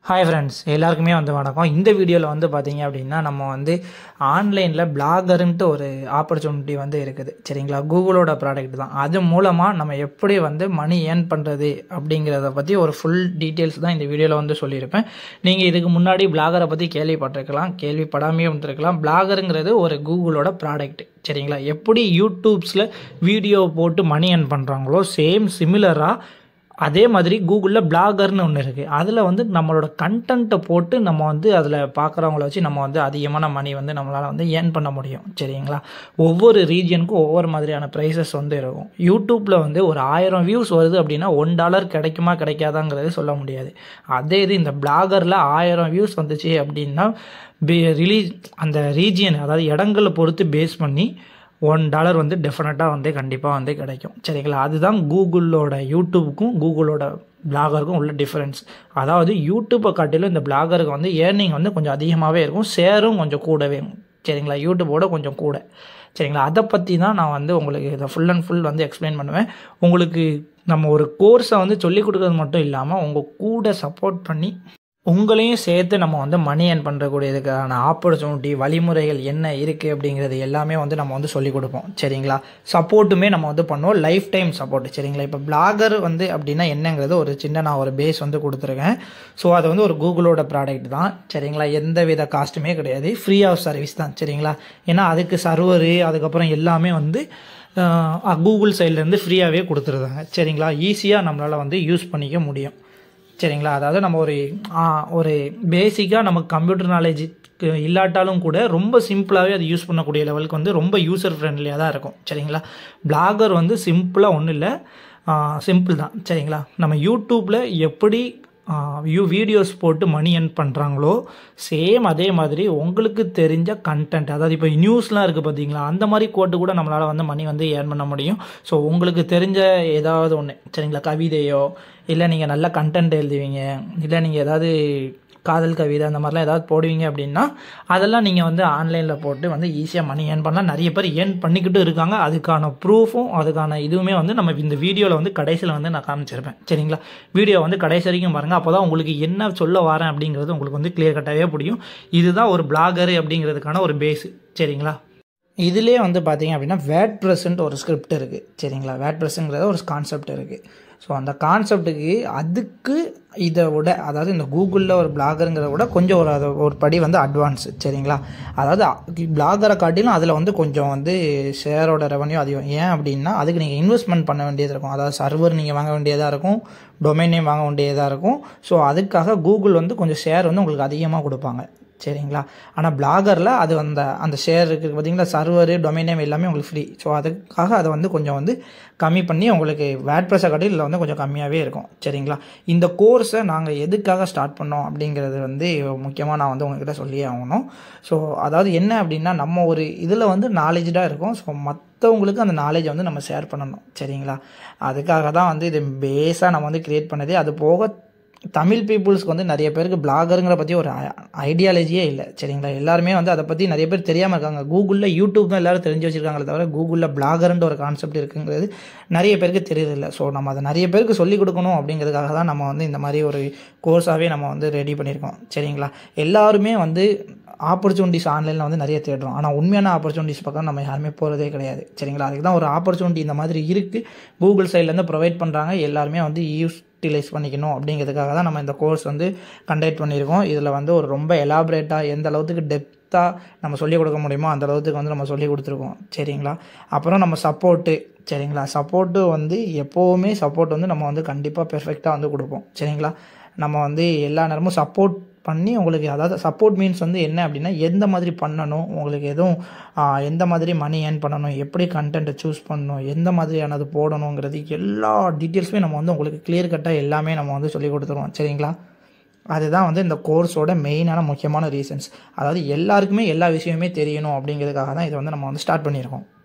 hi friends எல்லாருக்குமே வந்து வணக்கம் இந்த வீடியோவில் வந்து பார்த்தீங்க அப்படின்னா நம்ம வந்து ஆன்லைனில் பிளாகருன்ட்டு ஒரு ஆப்பர்ச்சுனிட்டி வந்து இருக்குது சரிங்களா கூகுளோட ப்ராடக்ட் தான் அது மூலமாக நம்ம எப்படி வந்து மணி ஏர்ன் பண்ணுறது அப்படிங்கிறத பற்றி ஒரு ஃபுல் டீட்டெயில்ஸ் தான் இந்த வீடியோவில் வந்து சொல்லியிருப்பேன் நீங்கள் இதுக்கு முன்னாடி பிளாகரை பற்றி கேள்விப்பட்டிருக்கலாம் கேள்விப்படாமே வந்துருக்கலாம் பிளாகருங்கிறது ஒரு கூகுளோட ப்ராடக்ட் சரிங்களா எப்படி யூடியூப்ஸில் வீடியோ போட்டு மணி ஏர்ன் பண்ணுறாங்களோ சேம் சிமிலராக அதே மாதிரி கூகுளில் பிளாகர்னு ஒன்று இருக்குது அதில் வந்து நம்மளோட கண்டென்ட்டை போட்டு நம்ம வந்து அதில் பார்க்குறவங்கள வச்சு நம்ம வந்து அதிகமான மணி வந்து நம்மளால் வந்து ஏர்ன் பண்ண முடியும் சரிங்களா ஒவ்வொரு ரீஜனுக்கும் ஒவ்வொரு மாதிரியான ப்ரைஸஸ் வந்து இருக்கும் யூடியூப்பில் வந்து ஒரு ஆயிரம் வியூஸ் வருது அப்படின்னா ஒன் டாலர் கிடைக்குமா கிடைக்காதாங்கிறது சொல்ல முடியாது அதே இது இந்த பிளாகரில் ஆயிரம் வியூஸ் வந்துச்சு அப்படின்னா ரிலீஸ் அந்த ரீஜியன் அதாவது இடங்களை பொறுத்து பேஸ் பண்ணி ஒன் டாலர் வந்து டெஃபினட்டாக வந்து கண்டிப்பாக வந்து கிடைக்கும் சரிங்களா அதுதான் கூகுளோட யூடியூப்புக்கும் கூகுளோட பிளாகருக்கும் உள்ள டிஃப்ரென்ஸ் அதாவது யூடியூப்பை காட்டிலும் இந்த பிளாகருக்கு வந்து ஏர்னிங் வந்து கொஞ்சம் அதிகமாகவே இருக்கும் ஷேரும் கொஞ்சம் கூடவே சரிங்களா யூடியூப்போட கொஞ்சம் கூட சரிங்களா அதை பற்றி தான் நான் வந்து உங்களுக்கு இதை ஃபுல் அண்ட் ஃபுல் வந்து எக்ஸ்பிளைன் பண்ணுவேன் உங்களுக்கு நம்ம ஒரு கோர்ஸை வந்து சொல்லிக் கொடுக்குறது மட்டும் இல்லாமல் உங்கள் கூட சப்போர்ட் பண்ணி உங்களையும் சேர்த்து நம்ம வந்து மணி ஏர்ன் பண்ணுறக்கூடியதுக்கான ஆப்பர்ச்சுனிட்டி வழிமுறைகள் என்ன இருக்குது அப்படிங்கிறது எல்லாமே வந்து நம்ம வந்து சொல்லிக் கொடுப்போம் சரிங்களா சப்போர்ட்டுமே நம்ம வந்து பண்ணுவோம் லைஃப் டைம் சப்போர்ட் சரிங்களா இப்போ பிளாகர் வந்து அப்படின்னா என்னங்கிறது ஒரு சின்ன நான் ஒரு பேஸ் வந்து கொடுத்துருக்கேன் ஸோ அது வந்து ஒரு கூகுளோட ப்ராடக்ட் தான் சரிங்களா எந்த வித காஸ்ட்டுமே கிடையாது ஃப்ரீ ஆஃப் சர்வீஸ் தான் சரிங்களா ஏன்னா அதுக்கு சர்வரு அதுக்கப்புறம் எல்லாமே வந்து கூகுள் சைட்லேருந்து ஃப்ரீயாகவே கொடுத்துருந்தாங்க சரிங்களா ஈஸியாக நம்மளால் வந்து யூஸ் பண்ணிக்க முடியும் சரிங்களா அதாவது நம்ம ஒரு ஒரு பேசிக்காக நமக்கு கம்ப்யூட்டர் நாலேஜ் இல்லாட்டாலும் கூட ரொம்ப சிம்பிளாகவே அது யூஸ் பண்ணக்கூடிய லெவலுக்கு வந்து ரொம்ப யூசர் ஃப்ரெண்ட்லியாக தான் இருக்கும் சரிங்களா பிளாகர் வந்து சிம்பிளாக ஒன்றும் இல்லை சிம்பிள் தான் சரிங்களா நம்ம யூடியூப்பில் எப்படி வியூ வீடியோஸ் போட்டு மணி எர்ன் பண்ணுறாங்களோ சேம் அதே மாதிரி உங்களுக்கு தெரிஞ்ச கண்டென்ட் அதாவது இப்போ நியூஸ்லாம் இருக்குது பார்த்தீங்களா அந்த மாதிரி கோட்டு கூட நம்மளால் வந்து மணி வந்து ஏர்ன் பண்ண முடியும் ஸோ உங்களுக்கு தெரிஞ்ச ஏதாவது ஒன்று சரிங்களா கவிதையோ இல்லை நீங்கள் நல்ல கண்டென்ட் எழுதுவீங்க இல்லை நீங்கள் ஏதாவது காதல் கவிதை அந்த மாதிரிலாம் ஏதாவது போடுவீங்க அப்படின்னா அதெல்லாம் நீங்கள் வந்து ஆன்லைனில் போட்டு வந்து ஈஸியாக மணி ஏர்ன் பண்ணலாம் நிறைய பேர் ஏர்ன் பண்ணிக்கிட்டு இருக்காங்க அதுக்கான ப்ரூஃபும் அதுக்கான இதுவுமே வந்து நம்ம இந்த வீடியோவில் வந்து கடைசியில் வந்து நான் காமிச்சிருப்பேன் சரிங்களா வீடியோ வந்து கடைசி வரைக்கும் பாருங்கள் அப்போ தான் உங்களுக்கு என்ன சொல்ல வரேன் அப்படிங்கிறது உங்களுக்கு வந்து கிளியர் கட்டாகவே புரியும் இதுதான் ஒரு பிளாகரு அப்படிங்கிறதுக்கான ஒரு பேஸு சரிங்களா இதிலே வந்து பார்த்தீங்க அப்படின்னா வேட் ப்ரெஸ்ன்ட்டு ஒரு ஸ்கிரிப்ட் இருக்குது சரிங்களா வேட் ப்ரெஸ்ஸுங்கிறத ஒரு கான்செப்ட் இருக்குது ஸோ அந்த கான்செப்ட்டுக்கு அதுக்கு இதை விட அதாவது இந்த கூகுளில் ஒரு பிளாகருங்கிறத விட கொஞ்சம் ஒரு அதை ஒரு படி வந்து அட்வான்ஸு சரிங்களா அதாவது பிளாகரை காட்டிலும் அதில் வந்து கொஞ்சம் வந்து ஷேரோட ரெவன்யூ அதிகம் ஏன் அப்படின்னா அதுக்கு நீங்கள் இன்வெஸ்ட்மெண்ட் பண்ண வேண்டியது இருக்கும் அதாவது சர்வர் நீங்கள் வாங்க வேண்டியதாக இருக்கும் டொமைன் நேம் வாங்க வேண்டியதாக இருக்கும் ஸோ அதுக்காக கூகுள் வந்து கொஞ்சம் ஷேர் வந்து உங்களுக்கு அதிகமாக கொடுப்பாங்க சரிங்களா ஆனால் பிளாகரில் அது அந்த அந்த ஷேர் இருக்குது பார்த்தீங்களா சர்வரு டொமைன் நேம் எல்லாமே உங்களுக்கு ஃப்ரீ ஸோ அதுக்காக அதை வந்து கொஞ்சம் வந்து கம்மி பண்ணி உங்களுக்கு வேட் ப்ரெஸ்ஸை காட்டி இதில் வந்து கொஞ்சம் கம்மியாகவே இருக்கும் சரிங்களா இந்த கோர்ஸை நாங்கள் எதுக்காக ஸ்டார்ட் பண்ணோம் அப்படிங்கிறது வந்து முக்கியமாக நான் வந்து உங்ககிட்ட சொல்லியே ஆகணும் ஸோ அதாவது என்ன அப்படின்னா நம்ம ஒரு இதில் வந்து நாலேஜாக இருக்கும் ஸோ மற்றவங்களுக்கு அந்த நாலேஜை வந்து நம்ம ஷேர் பண்ணணும் சரிங்களா அதுக்காக தான் வந்து இது பேஸாக நம்ம வந்து க்ரியேட் பண்ணதே அது போக தமிழ் பீப்புள்ஸ்க்கு வந்து நிறைய பேருக்கு பிளாகருங்கிற பற்றி ஒரு ஐடியாலஜியே இல்லை சரிங்களா எல்லாருமே வந்து அதை பற்றி நிறைய பேர் தெரியாமல் இருக்காங்க கூகுளில் யூடியூப் தான் எல்லோரும் தெரிஞ்சு வச்சுருக்காங்களே தவிர கூகுளில் பிளாகர்ன்ற ஒரு கான்செப்ட் இருக்குங்கிறது நிறைய பேருக்கு தெரியறதில்ல ஸோ நம்ம அதை நிறைய பேருக்கு சொல்லிக் கொடுக்கணும் அப்படிங்கிறதுக்காக தான் நம்ம வந்து இந்த மாதிரி ஒரு கோர்ஸாகவே நம்ம வந்து ரெடி பண்ணியிருக்கோம் சரிங்களா எல்லாருமே வந்து ஆப்பர்ச்சுனிட்டிஸ் ஆன்லைனில் வந்து நிறைய தேடுறோம் ஆனால் உண்மையான ஆப்பர்ச்சுனிட்டிஸ் பக்கம் நம்ம யாருமே போகிறதே கிடையாது சரிங்களா அதுக்கு தான் ஒரு ஆப்பர்ச்சுனிட்டி இந்த மாதிரி இருக்குது கூகுள் சைட்லேருந்து ப்ரொவைட் பண்ணுறாங்க எல்லாருமே வந்து யூஸ் யூட்டிலைஸ் பண்ணிக்கணும் அப்படிங்கிறதுக்காக தான் நம்ம இந்த கோர்ஸ் வந்து கண்டக்ட் பண்ணியிருக்கோம் இதில் வந்து ஒரு ரொம்ப எலாபரேட்டாக எந்த அளவுக்கு டெப்த்தாக நம்ம சொல்லிக் கொடுக்க முடியுமோ அந்த அளவுக்கு வந்து நம்ம சொல்லிக் கொடுத்துருக்கோம் சரிங்களா அப்புறம் நம்ம சப்போர்ட்டு சரிங்களா சப்போர்ட்டு வந்து எப்போவுமே சப்போர்ட் வந்து நம்ம வந்து கண்டிப்பாக பெர்ஃபெக்டாக வந்து கொடுப்போம் சரிங்களா நம்ம வந்து எல்லா நேரமும் சப்போர்ட் பண்ணி உங்களுக்கு அதாவது சப்போர்ட் மீன்ஸ் வந்து என்ன அப்படின்னா எந்த மாதிரி பண்ணணும் உங்களுக்கு எதுவும் எந்த மாதிரி மணி ஏர்ன் பண்ணணும் எப்படி கண்டென்ட்டை சூஸ் பண்ணணும் எந்த மாதிரியானது போடணுங்கிறது எல்லா டீட்டெயில்ஸுமே நம்ம வந்து உங்களுக்கு கிளியர் கட்டாக எல்லாமே நம்ம வந்து சொல்லி கொடுத்துருவோம் சரிங்களா அதுதான் வந்து இந்த கோர்ஸோட மெயினான முக்கியமான ரீசன்ஸ் அதாவது எல்லாருக்குமே எல்லா விஷயமே தெரியணும் அப்படிங்கிறதுக்காக தான் இதை வந்து நம்ம வந்து ஸ்டார்ட் பண்ணியிருக்கோம்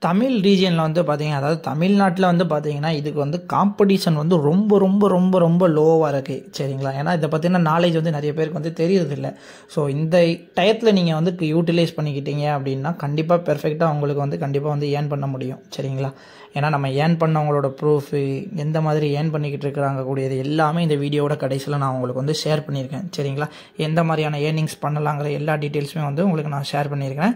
தமிழ் ரீஜியனில் வந்து பார்த்தீங்க அதாவது தமிழ்நாட்டில் வந்து பார்த்தீங்கன்னா இதுக்கு வந்து காம்படிஷன் வந்து ரொம்ப ரொம்ப ரொம்ப ரொம்ப லோவாக இருக்குது சரிங்களா ஏன்னா இதை பற்றின நாலேஜ் வந்து நிறைய பேருக்கு வந்து தெரியறதில்ல ஸோ இந்த டயத்தில் நீங்கள் வந்து யூட்டிலைஸ் பண்ணிக்கிட்டீங்க அப்படின்னா கண்டிப்பாக பெர்ஃபெக்டாக உங்களுக்கு வந்து கண்டிப்பாக வந்து ஏர்ன் பண்ண முடியும் சரிங்களா ஏன்னா நம்ம ஏர்ன் பண்ணவங்களோட ப்ரூஃபு எந்த மாதிரி ஏர்ன் பண்ணிக்கிட்டு இருக்கிறாங்க கூடியது எல்லாமே இந்த வீடியோவோட கடைசியில் நான் உங்களுக்கு வந்து ஷேர் பண்ணியிருக்கேன் சரிங்களா எந்த மாதிரியான ஏர்னிங்ஸ் பண்ணலாங்கிற எல்லா டீட்டெயில்ஸுமே வந்து உங்களுக்கு நான் ஷேர் பண்ணியிருக்கேன்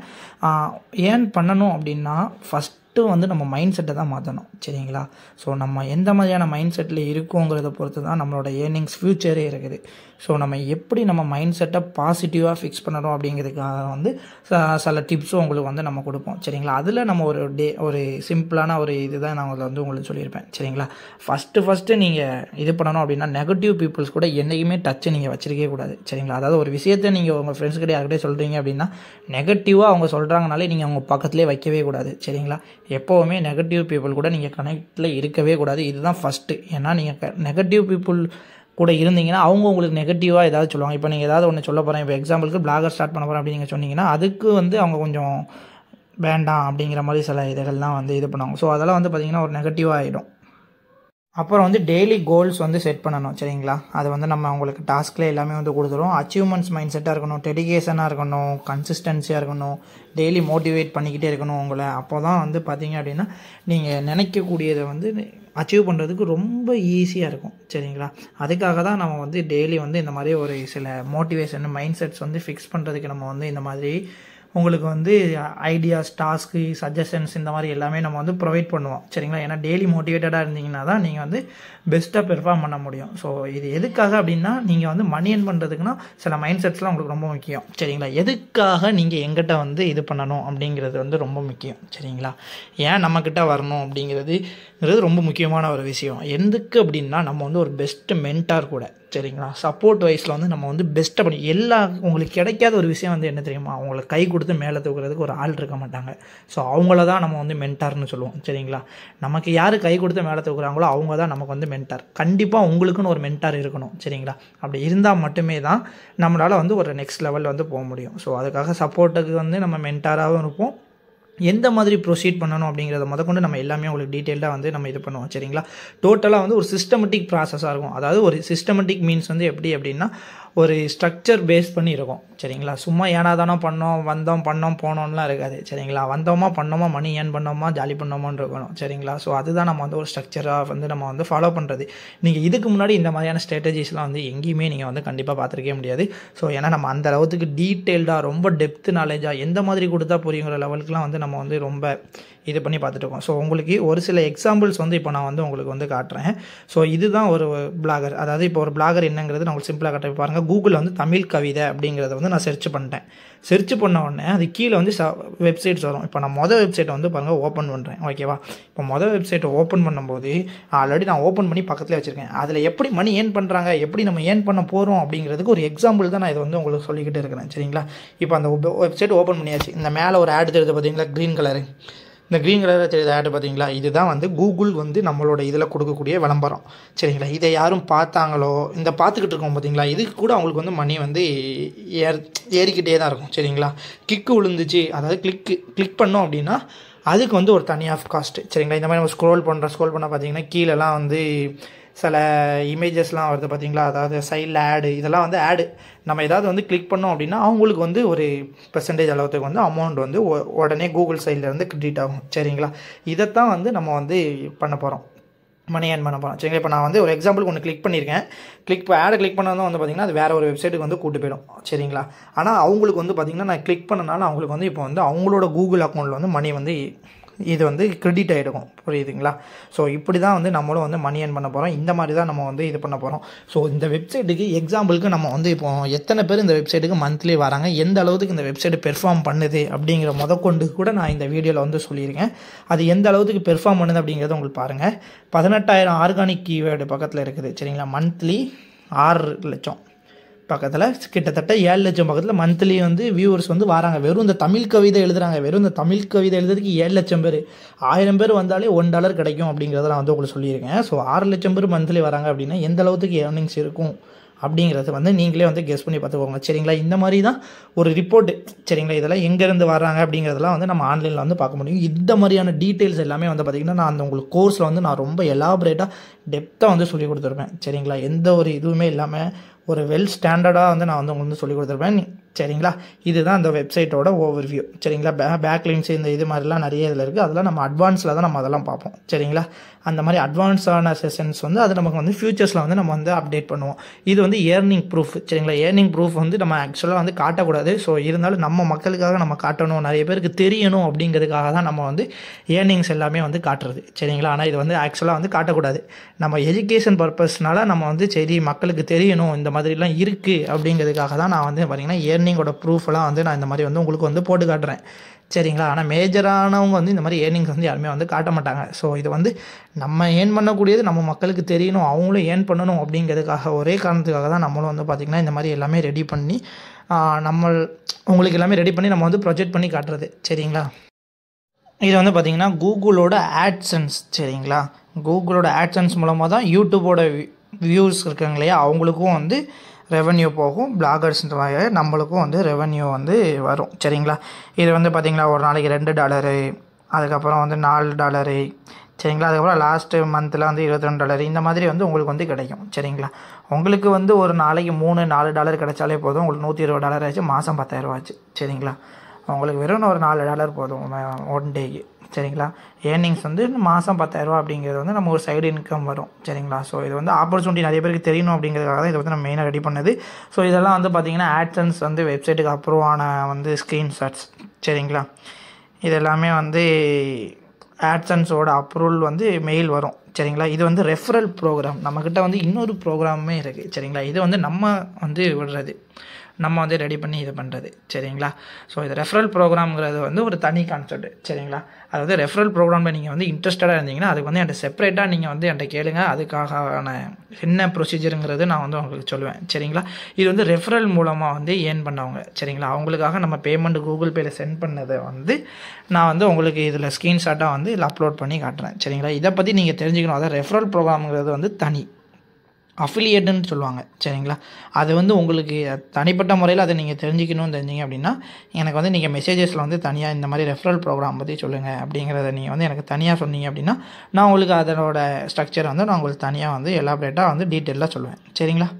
ஏர்ன் பண்ணணும் அப்படின்னா ஃபஸ்ட்டு வந்து நம்ம மைண்ட் செட்டை தான் மாற்றணும் சரிங்களா ஸோ நம்ம எந்த மாதிரியான மைண்ட் செட்டில் இருக்கோங்கிறத பொறுத்து தான் நம்மளோட ஏர்னிங்ஸ் ஃப்யூச்சரே இருக்குது ஸோ நம்ம எப்படி நம்ம மைண்ட் செட்டை பாசிட்டிவாக ஃபிக்ஸ் பண்ணணும் அப்படிங்கிறதுக்காக வந்து ச- சில டிப்ஸும் உங்களுக்கு வந்து நம்ம கொடுப்போம் சரிங்களா அதில் நம்ம ஒரு டே ஒரு சிம்பிளான ஒரு இதுதான் நான் அதில் வந்து உங்களுக்கு சொல்லியிருப்பேன் சரிங்களா ஃபஸ்ட்டு ஃபஸ்ட்டு நீங்கள் இது பண்ணணும் அப்படின்னா நெகட்டிவ் பீப்புள்ஸ் கூட என்றைக்குமே டச்சு நீங்கள் வச்சிருக்கவே கூடாது சரிங்களா அதாவது ஒரு விஷயத்தை நீங்கள் உங்கள் ஃப்ரெண்ட்ஸ் கிட்ட யார்கிட்டயே சொல்கிறீங்க அப்படின்னா நெகட்டிவாக அவங்க சொல்கிறாங்கனாலே நீங்கள் அவங்க பக்கத்துலேயே வைக்கவே கூடாது சரிங்களா எப்போவுமே நெகட்டிவ் பீப்புள் கூட நீங்கள் கனெக்டில் இருக்கவே கூடாது இதுதான் ஃபஸ்ட்டு ஏன்னா நீங்கள் நெகட்டிவ் பீப்புள் கூட இருந்தீங்கன்னா அவங்க உங்களுக்கு நெகட்டிவாக ஏதாவது சொல்லுவாங்க இப்போ நீங்கள் ஏதாவது ஒன்று சொல்ல போகிறேன் இப்போ எக்ஸாம்பிளுக்கு பிளாகர் ஸ்டார்ட் பண்ண போகிறேன் அப்படின்னு நீங்கள் சொன்னீங்கன்னா அதுக்கு வந்து அவங்க கொஞ்சம் வேண்டாம் அப்படிங்கிற மாதிரி சில இதுகள்லாம் வந்து இது பண்ணுவாங்க ஸோ அதெல்லாம் வந்து பார்த்திங்கன்னா ஒரு நெகட்டிவாக ஆகிடும் அப்புறம் வந்து டெய்லி கோல்ஸ் வந்து செட் பண்ணணும் சரிங்களா அது வந்து நம்ம உங்களுக்கு டாஸ்கில் எல்லாமே வந்து கொடுத்துரும் அச்சீவ்மெண்ட்ஸ் மைண்ட் செட்டாக இருக்கணும் டெடிகேஷனாக இருக்கணும் கன்சிஸ்டன்சியாக இருக்கணும் டெய்லி மோட்டிவேட் பண்ணிக்கிட்டே இருக்கணும் உங்களை அப்போ தான் வந்து பார்த்தீங்க அப்படின்னா நீங்கள் நினைக்கக்கூடியதை வந்து அச்சீவ் பண்ணுறதுக்கு ரொம்ப ஈஸியாக இருக்கும் சரிங்களா அதுக்காக தான் நம்ம வந்து டெய்லி வந்து இந்த மாதிரி ஒரு சில மோட்டிவேஷன் மைண்ட் செட்ஸ் வந்து ஃபிக்ஸ் பண்ணுறதுக்கு நம்ம வந்து இந்த மாதிரி உங்களுக்கு வந்து ஐடியாஸ் டாஸ்க்கு சஜஷன்ஸ் இந்த மாதிரி எல்லாமே நம்ம வந்து ப்ரொவைட் பண்ணுவோம் சரிங்களா ஏன்னா டெய்லி மோட்டிவேட்டடாக இருந்தீங்கன்னா தான் நீங்கள் வந்து பெஸ்ட்டாக பெர்ஃபார்ம் பண்ண முடியும் ஸோ இது எதுக்காக அப்படின்னா நீங்கள் வந்து மணி earn பண்ணுறதுக்குன்னா சில மைண்ட் செட்ஸ்லாம் உங்களுக்கு ரொம்ப முக்கியம் சரிங்களா எதுக்காக நீங்கள் எங்கிட்ட வந்து இது பண்ணணும் அப்படிங்கிறது வந்து ரொம்ப முக்கியம் சரிங்களா ஏன் நம்மக்கிட்ட வரணும் அப்படிங்கிறதுங்கிறது ரொம்ப முக்கியமான ஒரு விஷயம் எதுக்கு அப்படின்னா நம்ம வந்து ஒரு பெஸ்ட்டு மென்டார் கூட சரிங்களா சப்போர்ட் வைஸில் வந்து நம்ம வந்து பெஸ்ட்டாக பண்ணி எல்லா உங்களுக்கு கிடைக்காத ஒரு விஷயம் வந்து என்ன தெரியுமா அவங்களுக்கு கை கொடுத்து மேலே தூக்குறதுக்கு ஒரு ஆள் இருக்க மாட்டாங்க ஸோ அவங்கள தான் நம்ம வந்து மென்டார்னு சொல்லுவோம் சரிங்களா நமக்கு யார் கை கொடுத்து மேலே தூக்குறாங்களோ அவங்க தான் நமக்கு வந்து மென்டார் கண்டிப்பாக உங்களுக்குன்னு ஒரு மென்டார் இருக்கணும் சரிங்களா அப்படி இருந்தால் மட்டுமே தான் நம்மளால் வந்து ஒரு நெக்ஸ்ட் லெவலில் வந்து போக முடியும் ஸோ அதுக்காக சப்போர்ட்டுக்கு வந்து நம்ம மென்டாராகவும் இருப்போம் எந்த மாதிரி ப்ரொசீட் பண்ணணும் அப்படிங்கிறத முதற்கொண்டு நம்ம எல்லாமே உங்களுக்கு டீட்டெயில்டாக வந்து நம்ம இது பண்ணுவோம் சரிங்களா டோட்டலாக வந்து ஒரு சிஸ்டமெட்டிக் ப்ராசஸாக இருக்கும் அதாவது ஒரு சிஸ்டமெட்டிக் மீன்ஸ் வந்து எப்படி அப்படின்னா ஒரு ஸ்ட்ரக்சர் பேஸ் பண்ணி இருக்கும் சரிங்களா சும்மா ஏனா தானோ பண்ணோம் வந்தோம் பண்ணோம் போனோம்லாம் இருக்காது சரிங்களா வந்தோமா பண்ணோமா மணி ஏன் பண்ணோமா ஜாலி பண்ணோமான்னு இருக்கணும் சரிங்களா ஸோ அதுதான் நம்ம வந்து ஒரு ஸ்ட்ரக்சராக வந்து நம்ம வந்து ஃபாலோ பண்ணுறது நீங்கள் இதுக்கு முன்னாடி இந்த மாதிரியான ஸ்ட்ராட்டஜிஸ்லாம் வந்து எங்கேயுமே நீங்கள் வந்து கண்டிப்பாக பார்த்துருக்கவே முடியாது ஸோ ஏன்னா நம்ம அந்த அளவுக்கு டீட்டெயில்டாக ரொம்ப டெப்த் நாலேஜாக எந்த மாதிரி கொடுத்தா புரியுங்கிற லெவலுக்குலாம் வந்து நம்ம வந்து ரொம்ப இது பண்ணி பார்த்துட்டு இருக்கோம் ஸோ உங்களுக்கு ஒரு சில எக்ஸாம்பிள்ஸ் வந்து இப்போ நான் வந்து உங்களுக்கு வந்து காட்டுறேன் ஸோ இதுதான் ஒரு பிளாகர் அதாவது இப்போ ஒரு பிளாகர் என்னங்கிறது நான் உங்களுக்கு சிம்பிளாக காட்டுறேன் பாருங்கள் கூகுளில் வந்து தமிழ் கவிதை அப்படிங்கிறத வந்து நான் செர்ச் பண்ணிட்டேன் செர்ச் பண்ண உடனே அது கீழே வந்து வெப்சைட்ஸ் வரும் இப்போ நான் மொதல் வெப்சைட்டை வந்து பாருங்கள் ஓப்பன் பண்ணுறேன் ஓகேவா இப்போ மொதல் வெப்சைட்டை ஓப்பன் பண்ணும்போது ஆல்ரெடி நான் ஓப்பன் பண்ணி பக்கத்தில் வச்சுருக்கேன் அதில் எப்படி மணி ஏர்ன் பண்ணுறாங்க எப்படி நம்ம ஏர்ன் பண்ண போகிறோம் அப்படிங்கிறதுக்கு ஒரு எக்ஸாம்பிள் தான் நான் இதை வந்து உங்களுக்கு சொல்லிக்கிட்டு இருக்கிறேன் சரிங்களா இப்போ அந்த வெப்சைட் ஓப்பன் பண்ணியாச்சு இந்த மேலே ஒரு ஆட் தெரியுது பார்த்தீங்களா க்ரீன் கலரு இந்த க்ரீன் கலரில் தெரியுது ஆடு பார்த்தீங்களா இதுதான் வந்து கூகுள் வந்து நம்மளோட இதில் கொடுக்கக்கூடிய விளம்பரம் சரிங்களா இதை யாரும் பார்த்தாங்களோ இந்த பார்த்துக்கிட்டு இருக்கோம் பார்த்தீங்களா இதுக்கு கூட அவங்களுக்கு வந்து மணி வந்து ஏர் ஏறிக்கிட்டே தான் இருக்கும் சரிங்களா கிக்கு விழுந்துச்சு அதாவது கிளிக்கு கிளிக் பண்ணோம் அப்படின்னா அதுக்கு வந்து ஒரு தனி ஆஃப் காஸ்ட்டு சரிங்களா இந்த மாதிரி நம்ம ஸ்க்ரோல் பண்ணுறோம் ஸ்க்ரோல் பண்ணால் பார்த்தீங்கன்னா கீழெல்லாம் வந்து சில இமேஜஸ்லாம் வருது பார்த்தீங்களா அதாவது சைடில் ஆடு இதெல்லாம் வந்து ஆடு நம்ம ஏதாவது வந்து கிளிக் பண்ணோம் அப்படின்னா அவங்களுக்கு வந்து ஒரு பெர்சன்டேஜ் அளவுக்கு வந்து அமௌண்ட் வந்து உ- உடனே கூகுள் சைட்லேருந்து கிரெடிட் ஆகும் சரிங்களா இதைத்தான் வந்து நம்ம வந்து பண்ண போகிறோம் மணி ஏர்ன் பண்ண போகிறோம் சரிங்களா இப்போ நான் வந்து ஒரு எக்ஸாம்பிளுக்கு ஒன்று கிளிக் பண்ணியிருக்கேன் கிளிக் இப்போ ஆடை கிளிக் பண்ணதும் வந்து பார்த்திங்கன்னா அது வேறு ஒரு வெப்சைட்டுக்கு வந்து கூட்டு போயிடும் சரிங்களா ஆனால் அவங்களுக்கு வந்து பார்த்திங்கன்னா நான் கிளிக் பண்ணனால அவங்களுக்கு வந்து இப்போ வந்து அவங்களோட கூகுள் அக்கௌண்ட்டில் வந்து மணி வந்து இது வந்து கிரெடிட் ஆகிடுக்கும் புரியுதுங்களா ஸோ இப்படி தான் வந்து நம்மளும் வந்து மணி ஏர்ன் பண்ண போகிறோம் இந்த மாதிரி தான் நம்ம வந்து இது பண்ண போகிறோம் ஸோ இந்த வெப்சைட்டுக்கு எக்ஸாம்பிளுக்கு நம்ம வந்து இப்போ எத்தனை பேர் இந்த வெப்சைட்டுக்கு மந்த்லி வராங்க எந்த அளவுக்கு இந்த வெப்சைட் பெர்ஃபார்ம் பண்ணுது அப்படிங்கிற முதற்கொண்டு கூட நான் இந்த வீடியோவில் வந்து சொல்லியிருக்கேன் அது எந்த அளவுக்கு பெர்ஃபார்ம் பண்ணுது அப்படிங்கிறத உங்களுக்கு பாருங்கள் பதினெட்டாயிரம் ஆர்கானிக் கீவேர்டு பக்கத்தில் இருக்குது சரிங்களா மந்த்லி ஆறு லட்சம் பக்கத்தில் கிட்டத்தட்ட ஏழு லட்சம் பக்கத்தில் மந்த்லி வந்து வியூவர்ஸ் வந்து வராங்க வெறும் இந்த தமிழ் கவிதை எழுதுறாங்க வெறும் இந்த தமிழ் கவிதை எழுதுறதுக்கு ஏழு லட்சம் பேர் ஆயிரம் பேர் வந்தாலே ஒன் டாலர் கிடைக்கும் அப்படிங்கிறத நான் வந்து உங்களுக்கு சொல்லியிருக்கேன் ஸோ ஆறு லட்சம் பேர் மந்த்லி வராங்க அப்படின்னா எந்த அளவுக்கு ஏர்னிங்ஸ் இருக்கும் அப்படிங்கிறது வந்து நீங்களே வந்து கெஸ் பண்ணி பார்த்துக்கோங்க சரிங்களா இந்த மாதிரி தான் ஒரு ரிப்போர்ட்டு சரிங்களா இதெல்லாம் எங்கேருந்து வராங்க அப்படிங்கிறதெல்லாம் வந்து நம்ம ஆன்லைனில் வந்து பார்க்க முடியும் இந்த மாதிரியான டீட்டெயில்ஸ் எல்லாமே வந்து பார்த்திங்கன்னா நான் அந்த உங்களுக்கு கோர்ஸில் வந்து நான் ரொம்ப எலாபரேட்டாக டெப்த்தாக வந்து சொல்லி கொடுத்துருப்பேன் சரிங்களா எந்த ஒரு இதுவுமே இல்லாமல் ஒரு வெல் ஸ்டாண்டர்டாக வந்து நான் வந்து உங்களுக்கு வந்து சொல்லி கொடுத்துருப்பேன் நீ- சரிங்களா இதுதான் அந்த வெப்சைட்டோட ஓவர்வியூ சரிங்களா பே பேக் லிங்க்ஸ் இந்த இது மாதிரிலாம் நிறைய இதில் இருக்குது அதெல்லாம் நம்ம அட்வான்ஸில் தான் நம்ம அதெல்லாம் பார்ப்போம் சரிங்களா அந்த மாதிரி அட்வான்ஸான செஷன்ஸ் வந்து அது நமக்கு வந்து ஃபியூச்சர்ஸில் வந்து நம்ம வந்து அப்டேட் பண்ணுவோம் இது வந்து ஏர்னிங் ப்ரூஃப் சரிங்களா ஏர்னிங் ப்ரூஃப் வந்து நம்ம ஆக்சுவலாக வந்து காட்டக்கூடாது ஸோ இருந்தாலும் நம்ம மக்களுக்காக நம்ம காட்டணும் நிறைய பேருக்கு தெரியணும் அப்படிங்கிறதுக்காக தான் நம்ம வந்து ஏர்னிங்ஸ் எல்லாமே வந்து காட்டுறது சரிங்களா ஆனால் இது வந்து ஆக்சுவலாக வந்து காட்டக்கூடாது நம்ம எஜுகேஷன் பர்பஸ்னால நம்ம வந்து சரி மக்களுக்கு தெரியணும் இந்த மாதிரிலாம் இருக்குது அப்படிங்கிறதுக்காக தான் நான் வந்து பார்த்தீங்கன்னா ஏர்னிங்கோட ப்ரூஃப்லாம் வந்து நான் இந்த மாதிரி வந்து உங்களுக்கு வந்து போட்டு காட்டுறேன் சரிங்களா ஆனால் மேஜரானவங்க வந்து இந்த மாதிரி ஏர்னிங்ஸ் வந்து யாருமே வந்து காட்ட மாட்டாங்க ஸோ இது வந்து நம்ம ஏர்ன் பண்ணக்கூடியது நம்ம மக்களுக்கு தெரியணும் அவங்களும் ஏர்ன் பண்ணணும் அப்படிங்கிறதுக்காக ஒரே காரணத்துக்காக தான் நம்மளும் வந்து பார்த்திங்கன்னா இந்த மாதிரி எல்லாமே ரெடி பண்ணி ஆஹ், நம்ம உங்களுக்கு எல்லாமே ரெடி பண்ணி நம்ம வந்து ப்ரொஜெக்ட் பண்ணி காட்டுறது சரிங்களா இது வந்து பார்த்தீங்கன்னா கூகுளோட ஆட்சன்ஸ் சரிங்களா கூகுளோட ஆட்சன்ஸ் மூலமாக தான் யூடியூபோட வியூஸ் இருக்காங்க இல்லையா அவங்களுக்கும் வந்து ரெவென்யூ போகும் பிளாகர்ஸ்ன்ற நம்மளுக்கும் வந்து ரெவென்யூ வந்து வரும் சரிங்களா இது வந்து பார்த்திங்களா ஒரு நாளைக்கு ரெண்டு டாலரு அதுக்கப்புறம் வந்து நாலு டாலரு சரிங்களா அதுக்கப்புறம் லாஸ்ட்டு மந்தில் வந்து இருபத்தி ரெண்டு டாலர் இந்த மாதிரி வந்து உங்களுக்கு வந்து கிடைக்கும் சரிங்களா உங்களுக்கு வந்து ஒரு நாளைக்கு மூணு நாலு டாலர் கிடைச்சாலே போதும் உங்களுக்கு நூற்றி இருபது டாலர் ஆச்சு மாதம் பத்தாயிரம் ஆச்சு சரிங்களா உங்களுக்கு வெறும் ஒரு நாலு டாலர் போதும் ஒன் டேக்கு சரிங்களா ஏர்னிங்ஸ் வந்து மாதம் பத்தாயிரரூவா அப்படிங்கிறது வந்து நம்ம ஒரு சைடு இன்கம் வரும் சரிங்களா ஸோ இது வந்து ஆப்பர்ச்சுனிட்டி நிறைய பேருக்கு தெரியணும் அப்படிங்கிறதுக்காக தான் இதை வந்து நம்ம மெயினாக ரெடி பண்ணது ஸோ இதெல்லாம் வந்து பார்த்தீங்கன்னா ஆட்சன்ஸ் வந்து வெப்சைட்டுக்கு அப்ரூவ் ஆன வந்து ஸ்க்ரீன்ஷாட்ஸ் சரிங்களா இது எல்லாமே வந்து ஆட்சன்ஸோட அப்ரூவல் வந்து மெயில் வரும் சரிங்களா இது வந்து ரெஃபரல் ப்ரோக்ராம் நம்மக்கிட்ட வந்து இன்னொரு ப்ரோக்ராமுமே இருக்குது சரிங்களா இது வந்து நம்ம வந்து விடுறது நம்ம வந்து ரெடி பண்ணி இது பண்ணுறது சரிங்களா ஸோ இது ரெஃபரல் ப்ரோக்ராம்ங்கிறது வந்து ஒரு தனி கான்செப்ட் சரிங்களா அதாவது ரெஃபரல் ப்ரோக்ராமில் நீங்கள் வந்து இன்ட்ரெஸ்டடாக இருந்தீங்கன்னா அதுக்கு வந்து என்கிட்ட செப்பரேட்டாக நீங்கள் வந்து என்கிட்ட கேளுங்க அதுக்கான என்ன ப்ரொசீஜருங்கிறது நான் வந்து உங்களுக்கு சொல்லுவேன் சரிங்களா இது வந்து ரெஃபரல் மூலமாக வந்து ஏர்ன் பண்ணவங்க சரிங்களா அவங்களுக்காக நம்ம பேமெண்ட் கூகுள் பேயில் சென்ட் பண்ணதை வந்து நான் வந்து உங்களுக்கு இதில் ஸ்க்ரீன்ஷாட்டாக வந்து இதில் அப்லோட் பண்ணி காட்டுறேன் சரிங்களா இதை பற்றி நீங்கள் தெரிஞ்சுக்கணும் அதாவது ரெஃபரல் ப்ரோக்ராம்ங்கிறது வந்து தனி அஃபிலியேட்டுன்னு சொல்லுவாங்க சரிங்களா அது வந்து உங்களுக்கு தனிப்பட்ட முறையில் அதை நீங்கள் தெரிஞ்சுக்கணும்னு தெரிஞ்சீங்க அப்படின்னா எனக்கு வந்து நீங்கள் மெசேஜஸில் வந்து தனியாக இந்த மாதிரி ரெஃபரல் ப்ரோக்ராம் பற்றி சொல்லுங்கள் அப்படிங்கிறத நீங்கள் வந்து எனக்கு தனியாக சொன்னீங்க அப்படின்னா நான் உங்களுக்கு அதனோட ஸ்ட்ரக்சர் வந்து நான் உங்களுக்கு தனியாக வந்து எலாபரேட்டாக வந்து டீட்டெயிலாக சொல்லுவேன் சரிங்களா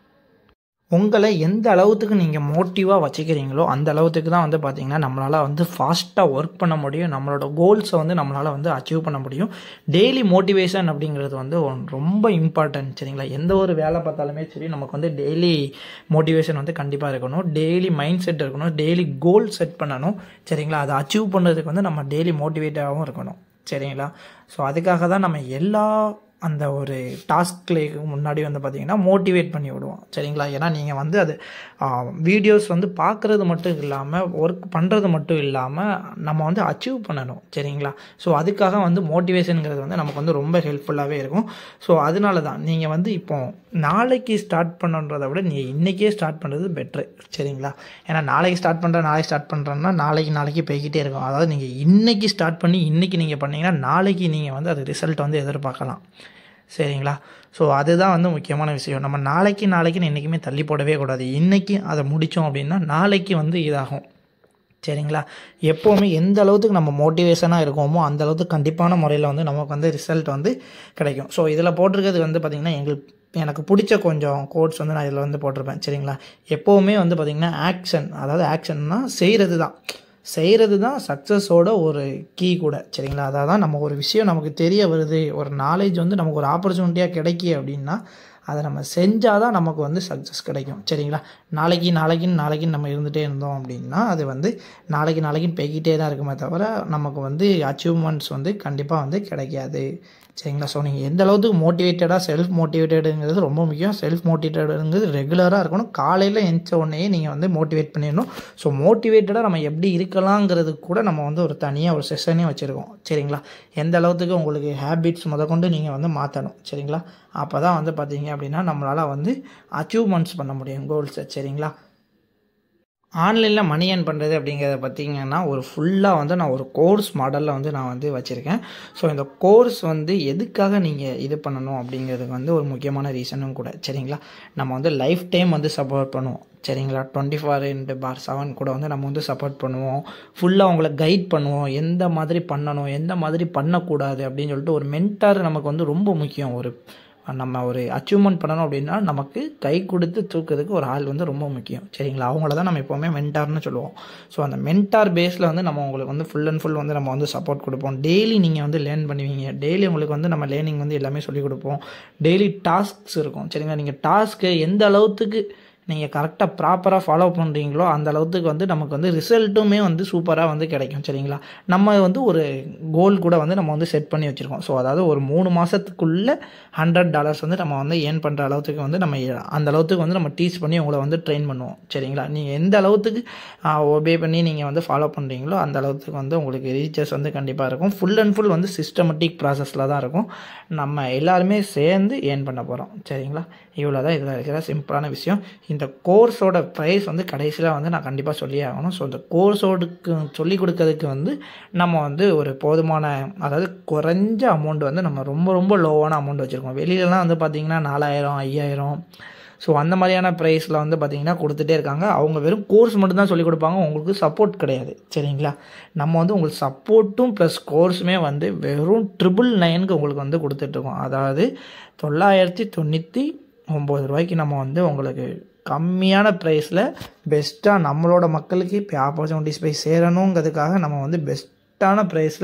உங்களை எந்த அளவுக்கு நீங்கள் மோட்டிவாக வச்சுக்கிறீங்களோ அந்த அளவுக்கு தான் வந்து பார்த்தீங்கன்னா நம்மளால் வந்து ஃபாஸ்ட்டாக ஒர்க் பண்ண முடியும் நம்மளோட கோல்ஸை வந்து நம்மளால் வந்து அச்சீவ் பண்ண முடியும் டெய்லி மோட்டிவேஷன் அப்படிங்கிறது வந்து ஒன்- ரொம்ப இம்பார்ட்டன்ட் சரிங்களா எந்த ஒரு வேலை பார்த்தாலுமே சரி நமக்கு வந்து டெய்லி மோட்டிவேஷன் வந்து கண்டிப்பாக இருக்கணும் டெய்லி மைண்ட் செட் இருக்கணும் டெய்லி கோல் செட் பண்ணணும் சரிங்களா அதை அச்சீவ் பண்ணுறதுக்கு வந்து நம்ம டெய்லி மோட்டிவேட்டாகவும் இருக்கணும் சரிங்களா ஸோ அதுக்காக தான் நம்ம எல்லா அந்த ஒரு டாஸ்க்லேக்கு முன்னாடி வந்து பார்த்தீங்கன்னா மோட்டிவேட் பண்ணி விடுவோம் சரிங்களா ஏன்னா நீங்கள் வந்து அது வீடியோஸ் வந்து பார்க்குறது மட்டும் இல்லாமல் ஒர்க் பண்ணுறது மட்டும் இல்லாமல் நம்ம வந்து அச்சீவ் பண்ணணும் சரிங்களா ஸோ அதுக்காக வந்து மோட்டிவேஷனுங்கிறது வந்து நமக்கு வந்து ரொம்ப ஹெல்ப்ஃபுல்லாகவே இருக்கும் ஸோ அதனால தான் நீங்கள் வந்து இப்போ நாளைக்கு ஸ்டார்ட் பண்ணுன்றதை விட நீங்கள் இன்றைக்கே ஸ்டார்ட் பண்ணுறது பெட்ரு சரிங்களா ஏன்னா நாளைக்கு ஸ்டார்ட் பண்ணுற நாளைக்கு ஸ்டார்ட் பண்ணுறேன்னா நாளைக்கு நாளைக்கு போய்கிட்டே இருக்கும் அதாவது நீங்கள் இன்றைக்கி ஸ்டார்ட் பண்ணி இன்றைக்கி நீங்கள் பண்ணீங்கன்னா நாளைக்கு நீங்கள் வந்து அது ரிசல்ட் வந்து எதிர்பார்க்கலாம் சரிங்களா ஸோ அதுதான் வந்து முக்கியமான விஷயம் நம்ம நாளைக்கு நாளைக்குன்னு என்றைக்குமே தள்ளி போடவே கூடாது இன்றைக்கி அதை முடித்தோம் அப்படின்னா நாளைக்கு வந்து இதாகும் சரிங்களா எப்போவுமே எந்த அளவுக்கு நம்ம மோட்டிவேஷனாக இருக்கோமோ அந்த அளவுக்கு கண்டிப்பான முறையில் வந்து நமக்கு வந்து ரிசல்ட் வந்து கிடைக்கும் ஸோ இதில் போட்டிருக்கிறது வந்து பார்த்திங்கன்னா எங்களுக்கு எனக்கு பிடிச்ச கொஞ்சம் கோட்ஸ் வந்து நான் இதில் வந்து போட்டிருப்பேன் சரிங்களா எப்போவுமே வந்து பார்த்திங்கன்னா ஆக்ஷன் அதாவது ஆக்ஷன்னா செய்கிறது தான் செய்கிறது தான் சக்ஸஸோட ஒரு கீ கூட சரிங்களா அதாவது தான் நம்ம ஒரு விஷயம் நமக்கு தெரிய வருது ஒரு நாலேஜ் வந்து நமக்கு ஒரு ஆப்பர்ச்சுனிட்டியாக கிடைக்கி அப்படின்னா அதை நம்ம செஞ்சால் தான் நமக்கு வந்து சக்ஸஸ் கிடைக்கும் சரிங்களா நாளைக்கு நாளைக்குன்னு நாளைக்குன்னு நம்ம இருந்துகிட்டே இருந்தோம் அப்படின்னா அது வந்து நாளைக்கு நாளைக்குன்னு போய்கிட்டே தான் இருக்குமே தவிர நமக்கு வந்து அச்சீவ்மெண்ட்ஸ் வந்து கண்டிப்பாக வந்து கிடைக்காது சரிங்களா ஸோ நீங்கள் எந்த அளவுக்கு மோட்டிவேட்டடாக செல்ஃப் மோட்டிவேட்டடுங்கிறது ரொம்ப முக்கியம் செல்ஃப் மோட்டிவேட்டடுங்கிறது ரெகுலராக இருக்கணும் காலையில் எந்த உடனே நீங்கள் வந்து மோட்டிவேட் பண்ணிடணும் ஸோ மோட்டிவேட்டடாக நம்ம எப்படி இருக்கலாங்கிறது கூட நம்ம வந்து ஒரு தனியாக ஒரு செஷனே வச்சுருக்கோம் சரிங்களா எந்த அளவுக்கு உங்களுக்கு ஹேபிட்ஸ் முதற்கொண்டு நீங்கள் வந்து மாற்றணும் சரிங்களா அப்போ தான் வந்து பார்த்தீங்க அப்படின்னா நம்மளால் வந்து அச்சீவ்மெண்ட்ஸ் பண்ண முடியும் கோல்ஸை சரிங்களா ஆன்லைனில் மணி ஏர்ன் பண்ணுறது அப்படிங்கிறத பார்த்தீங்கன்னா ஒரு ஃபுல்லாக வந்து நான் ஒரு கோர்ஸ் மாடலில் வந்து நான் வந்து வச்சுருக்கேன் ஸோ இந்த கோர்ஸ் வந்து எதுக்காக நீங்கள் இது பண்ணணும் அப்படிங்கிறதுக்கு வந்து ஒரு முக்கியமான ரீசனும் கூட சரிங்களா நம்ம வந்து லைஃப் டைம் வந்து சப்போர்ட் பண்ணுவோம் சரிங்களா டுவெண்ட்டி ஃபோர் இன்ட்டு பார் செவன் கூட வந்து நம்ம வந்து சப்போர்ட் பண்ணுவோம் ஃபுல்லாக அவங்கள கைட் பண்ணுவோம் எந்த மாதிரி பண்ணணும் எந்த மாதிரி பண்ணக்கூடாது அப்படின்னு சொல்லிட்டு ஒரு மென்டார் நமக்கு வந்து ரொம்ப முக்கியம் ஒரு நம்ம ஒரு அச்சீவ்மெண்ட் பண்ணணும் அப்படின்னா நமக்கு கை கொடுத்து தூக்கிறதுக்கு ஒரு ஆள் வந்து ரொம்ப முக்கியம் சரிங்களா அவங்கள தான் நம்ம எப்போவுமே மென்டார்னு சொல்லுவோம் ஸோ அந்த மென்டார் பேஸில் வந்து நம்ம உங்களுக்கு வந்து ஃபுல் அண்ட் ஃபுல் வந்து நம்ம வந்து சப்போர்ட் கொடுப்போம் டெய்லி நீங்கள் வந்து லேர்ன் பண்ணுவீங்க டெய்லி உங்களுக்கு வந்து நம்ம லேர்னிங் வந்து எல்லாமே சொல்லிக் கொடுப்போம் டெய்லி டாஸ்க்ஸ் இருக்கும் சரிங்களா நீங்கள் டாஸ்க்கு எந்த அளவுக்கு நீங்கள் கரெக்டாக ப்ராப்பராக ஃபாலோ பண்ணுறீங்களோ அந்த அளவுக்கு வந்து நமக்கு வந்து ரிசல்ட்டுமே வந்து சூப்பராக வந்து கிடைக்கும் சரிங்களா நம்ம வந்து ஒரு கோல் கூட வந்து நம்ம வந்து செட் பண்ணி வச்சுருக்கோம் ஸோ அதாவது ஒரு மூணு மாதத்துக்குள்ளே ஹண்ட்ரட் டாலர்ஸ் வந்து நம்ம வந்து ஏர்ன் பண்ணுற அளவுக்கு வந்து நம்ம அந்த அளவுக்கு வந்து நம்ம டீச் பண்ணி உங்களை வந்து ட்ரெயின் பண்ணுவோம் சரிங்களா நீங்கள் எந்த அளவுக்கு ஒபே பண்ணி நீங்கள் வந்து ஃபாலோ பண்ணுறீங்களோ அந்த அளவுக்கு வந்து உங்களுக்கு ரீச்சர்ஸ் வந்து கண்டிப்பாக இருக்கும் ஃபுல் அண்ட் ஃபுல் வந்து சிஸ்டமேட்டிக் ப்ராசஸில் தான் இருக்கும் நம்ம எல்லாருமே சேர்ந்து ஏர்ன் பண்ண போகிறோம் சரிங்களா இவ்வளோ தான் இதில் இருக்கிற சிம்பிளான விஷயம் இந்த கோர்ஸோட ப்ரைஸ் வந்து கடைசியில் வந்து நான் கண்டிப்பாக சொல்லியே ஆகணும் ஸோ இந்த கோர்ஸோடுக்கு சொல்லிக் கொடுக்கறதுக்கு வந்து நம்ம வந்து ஒரு போதுமான அதாவது குறைஞ்ச அமௌண்ட் வந்து நம்ம ரொம்ப ரொம்ப லோவான அமௌண்ட் வச்சுருக்கோம் வெளியிலலாம் வந்து பார்த்திங்கன்னா நாலாயிரம் ஐயாயிரம் ஸோ அந்த மாதிரியான ப்ரைஸில் வந்து பார்த்திங்கன்னா கொடுத்துட்டே இருக்காங்க அவங்க வெறும் கோர்ஸ் மட்டும்தான் சொல்லிக் கொடுப்பாங்க உங்களுக்கு சப்போர்ட் கிடையாது சரிங்களா நம்ம வந்து உங்களுக்கு சப்போர்ட்டும் ப்ளஸ் கோர்ஸுமே வந்து வெறும் ட்ரிபிள் நைனுக்கு உங்களுக்கு வந்து கொடுத்துட்ருக்கோம் அதாவது தொள்ளாயிரத்தி தொண்ணூற்றி ஒம்பது ரூபாய்க்கு நம்ம வந்து உங்களுக்கு கம்மியான ப்ரைஸில் பெஸ்ட்டாக நம்மளோட மக்களுக்கு இப்போ ஆப்பர்ச்சுனிட்டிஸ் போய் சேரணுங்கிறதுக்காக நம்ம வந்து பெஸ்ட்டான ப்ரைஸில்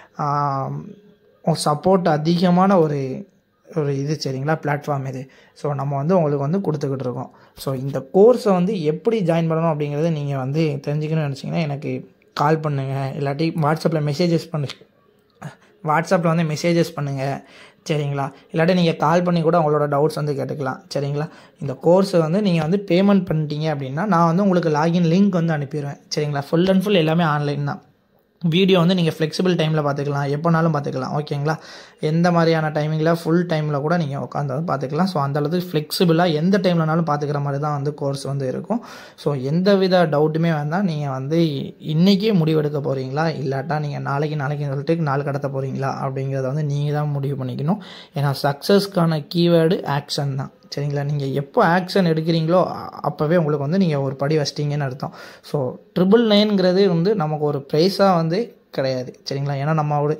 சப்போர்ட் அதிகமான ஒரு ஒரு இது சரிங்களா பிளாட்ஃபார்ம் இது ஸோ நம்ம வந்து உங்களுக்கு வந்து கொடுத்துக்கிட்டு இருக்கோம் ஸோ இந்த கோர்ஸை வந்து எப்படி ஜாயின் பண்ணணும் அப்படிங்கிறத நீங்கள் வந்து தெரிஞ்சுக்கணும்னு நினச்சிங்கன்னா எனக்கு கால் பண்ணுங்கள் இல்லாட்டி வாட்ஸ்அப்பில் மெசேஜஸ் பண்ணு வாட்ஸ்அப்பில் வந்து மெசேஜஸ் பண்ணுங்கள் சரிங்களா இல்லாட்டி நீங்கள் கால் பண்ணி கூட உங்களோட டவுட்ஸ் வந்து கேட்டுக்கலாம் சரிங்களா இந்த கோர்ஸை வந்து நீங்கள் வந்து பேமெண்ட் பண்ணிட்டீங்க அப்படின்னா நான் வந்து உங்களுக்கு லாகின் லிங்க் வந்து அனுப்பிடுவேன் சரிங்களா ஃபுல் அண்ட் ஃபுல் எல்லாமே ஆன்லைன் தான் வீடியோ வந்து நீங்கள் ஃப்ளெக்சிபிள் டைமில் பார்த்துக்கலாம் எப்போனாலும் பார்த்துக்கலாம் ஓகேங்களா எந்த மாதிரியான டைமிங்கில் ஃபுல் டைமில் கூட நீங்கள் உட்காந்து பார்த்துக்கலாம் ஸோ அந்தளவுக்கு ஃப்ளெக்சிபிளாக எந்த டைம்லனாலும் பார்த்துக்கிற மாதிரி தான் வந்து கோர்ஸ் வந்து இருக்கும் ஸோ எந்த வித டவுட்டுமே வேண்டாம் நீங்கள் வந்து இன்றைக்கே முடிவெடுக்க போகிறீங்களா இல்லாட்டா நீங்கள் நாளைக்கு நாளைக்கு சொல்லிட்டு நாள் கடத்த போகிறீங்களா அப்படிங்கிறத வந்து நீங்கள் தான் முடிவு பண்ணிக்கணும் ஏன்னா சக்ஸஸ்க்கான கீவேர்டு ஆக்ஷன் தான் சரிங்களா நீங்கள் எப்போ ஆக்ஷன் எடுக்கிறீங்களோ அப்போவே உங்களுக்கு வந்து நீங்கள் ஒரு படி வச்சிட்டிங்கன்னு அர்த்தம் ஸோ ட்ரிபிள் நைன்ங்கிறது வந்து நமக்கு ஒரு ப்ரைஸாக வந்து கிடையாது சரிங்களா ஏன்னா நம்ம ஒரு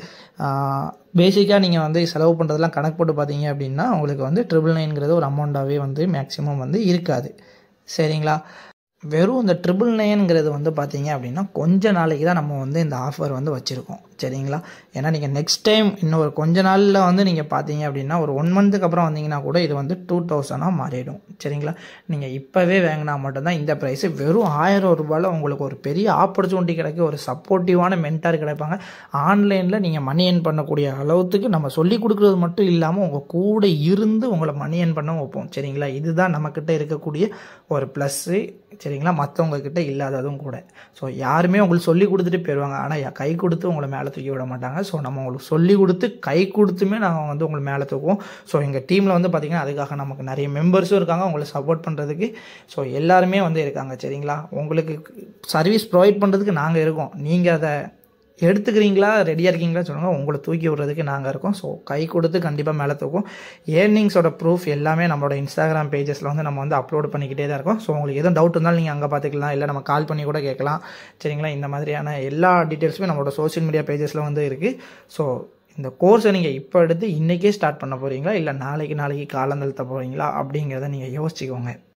பேசிக்காக நீங்கள் வந்து செலவு பண்ணுறதெல்லாம் கணக்கு போட்டு பார்த்தீங்க அப்படின்னா உங்களுக்கு வந்து ட்ரிபிள் நைன்ங்கிறது ஒரு அமௌண்ட்டாகவே வந்து மேக்ஸிமம் வந்து இருக்காது சரிங்களா வெறும் இந்த ட்ரிபிள் நைன்ங்கிறது வந்து பார்த்தீங்க அப்படின்னா கொஞ்ச நாளைக்கு தான் நம்ம வந்து இந்த ஆஃபர் வந்து வச்சுருக்கோம் சரிங்களா ஏன்னா நீங்கள் நெக்ஸ்ட் டைம் இன்னும் ஒரு கொஞ்ச நாளில் வந்து நீங்கள் பார்த்தீங்க அப்படின்னா ஒரு ஒன் மந்த்துக்கு அப்புறம் வந்தீங்கன்னா கூட இது வந்து டூ தௌசண்டாக மாறிடும் சரிங்களா நீங்கள் இப்போவே வாங்கினா மட்டும்தான் இந்த ப்ரைஸு வெறும் ஆயிரம் ரூபாயில் உங்களுக்கு ஒரு பெரிய ஆப்பர்ச்சுனிட்டி கிடைக்கும் ஒரு சப்போர்ட்டிவான மென்டார் கிடைப்பாங்க ஆன்லைனில் நீங்கள் மணி ஏர்ன் பண்ணக்கூடிய அளவுக்கு நம்ம சொல்லி கொடுக்குறது மட்டும் இல்லாமல் உங்கள் கூட இருந்து உங்களை மணி ஏர்ன் பண்ண வைப்போம் சரிங்களா இதுதான் நம்மக்கிட்ட இருக்கக்கூடிய ஒரு ப்ளஸ்ஸு சரிங்களா மற்றவங்க கிட்ட இல்லாததும் கூட ஸோ யாருமே உங்களுக்கு சொல்லி கொடுத்துட்டு போயிடுவாங்க ஆனால் கை கொடுத்து உங்களை மேலே தூக்கி விட மாட்டாங்க ஸோ நம்ம உங்களுக்கு சொல்லி கொடுத்து கை கொடுத்துமே நாங்கள் வந்து உங்களை மேலே தூக்குவோம் ஸோ எங்கள் டீமில் வந்து பார்த்திங்கன்னா அதுக்காக நமக்கு நிறைய மெம்பர்ஸும் இருக்காங்க உங்களை சப்போர்ட் பண்ணுறதுக்கு ஸோ எல்லாருமே வந்து இருக்காங்க சரிங்களா உங்களுக்கு சர்வீஸ் ப்ரொவைட் பண்ணுறதுக்கு நாங்கள் இருக்கோம் நீங்கள் அதை எடுத்துக்கிறீங்களா ரெடியாக இருக்கீங்களா சொல்லுங்கள் உங்களை தூக்கி விடுறதுக்கு நாங்கள் இருக்கோம் ஸோ கை கொடுத்து கண்டிப்பாக மேலே தூக்கும் ஏர்னிங்ஸோட ப்ரூஃப் எல்லாமே நம்மளோட இன்ஸ்டாகிராம் பேஜஸில் வந்து நம்ம வந்து அப்லோட் பண்ணிக்கிட்டே தான் இருக்கோம் ஸோ உங்களுக்கு எதுவும் டவுட் இருந்தாலும் நீங்கள் அங்கே பார்த்துக்கலாம் இல்லை நம்ம கால் பண்ணி கூட கேட்கலாம் சரிங்களா இந்த மாதிரியான எல்லா டீட்டெயில்ஸுமே நம்மளோட சோஷியல் மீடியா பேஜஸில் வந்து இருக்குது ஸோ இந்த கோர்ஸை நீங்கள் இப்போ எடுத்து இன்றைக்கே ஸ்டார்ட் பண்ண போகிறீங்களா இல்லை நாளைக்கு நாளைக்கு காலந்தழுத்த போகிறீங்களா அப்படிங்கிறத நீங்கள் யோசிச்சுக்கோங்க